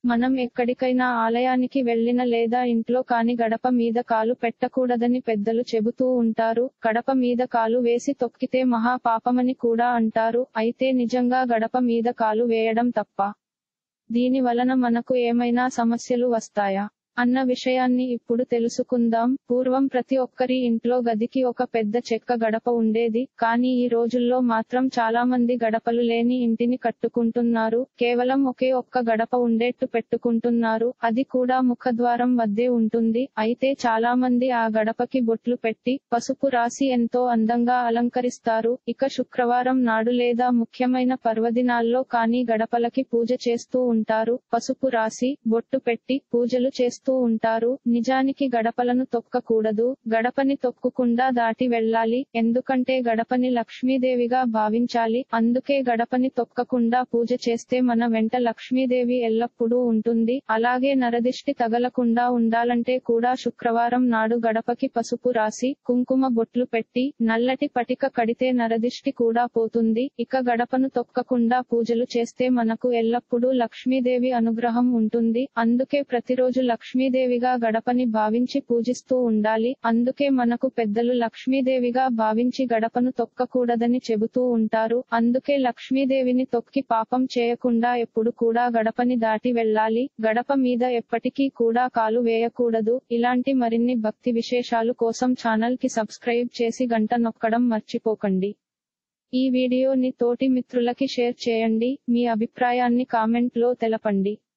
మనం ఎక్కడికైనా ఆలయానికి వెళ్ళిన లేదా ఇంట్లో కాని గడప మీద కాలు పెట్టకూడదని పెద్దలు చెబుతూ ఉంటారు గడప మీద కాలు వేసి తొక్కితే మహా పాపమని కూడా అంటారు అయితే నిజంగా గడప మీద కాలు వేయడం తప్ప దీని వలన మనకు ఏమైనా సమస్యలు వస్తాయా అన్న విషయాన్ని ఇప్పుడు తెలుసుకుందాం పూర్వం ప్రతి ఒక్కరి ఇంట్లో గదికి ఒక పెద్ద చెక్క గడప ఉండేది కానీ ఈ రోజుల్లో మాత్రం చాలా మంది గడపలు లేని ఇంటిని కట్టుకుంటున్నారు కేవలం ఒకే ఒక్క గడప ఉండేట్టు పెట్టుకుంటున్నారు అది కూడా ముఖద్వారం వద్దే ఉంటుంది అయితే చాలా మంది ఆ గడపకి బొట్లు పెట్టి పసుపు రాసి ఎంతో అందంగా అలంకరిస్తారు ఇక శుక్రవారం నాడు లేదా ముఖ్యమైన పర్వదినాల్లో కానీ గడపలకి పూజ చేస్తూ ఉంటారు పసుపు రాసి బొట్టు పెట్టి పూజలు చేస్తూ ఉంటారు నిజానికి గడపలను తొక్కకూడదు గడపని తొక్కకుండా దాటి వెళ్ళాలి ఎందుకంటే గడపని లక్ష్మీదేవిగా భావించాలి అందుకే గడపని తొక్కకుండా పూజ చేస్తే మన వెంట లక్ష్మీదేవి ఎల్లప్పుడూ ఉంటుంది అలాగే నరదిష్టి తగలకుండా ఉండాలంటే కూడా శుక్రవారం నాడు గడపకి పసుపు రాసి కుంకుమ బొట్లు పెట్టి నల్లటి పటిక కడితే నరదిష్టి కూడా పోతుంది ఇక గడపను తొక్కకుండా పూజలు చేస్తే మనకు ఎల్లప్పుడూ లక్ష్మీదేవి అనుగ్రహం ఉంటుంది అందుకే ప్రతిరోజు లక్ష్మీదేవిగా గడపని భావించి పూజిస్తూ ఉండాలి అందుకే మనకు పెద్దలు లక్ష్మీదేవిగా భావించి గడపను తొక్కకూడదని చెబుతూ ఉంటారు అందుకే లక్ష్మీదేవిని తొక్కి పాపం చేయకుండా ఎప్పుడు కూడా గడపని దాటి వెళ్ళాలి గడప మీద ఎప్పటికీ కూడా కాలు వేయకూడదు ఇలాంటి మరిన్ని భక్తి విశేషాలు కోసం ఛానల్ కి సబ్స్క్రైబ్ చేసి గంట నొక్కడం మర్చిపోకండి ఈ వీడియోని తోటి మిత్రులకి షేర్ చేయండి మీ అభిప్రాయాన్ని కామెంట్ లో తెలపండి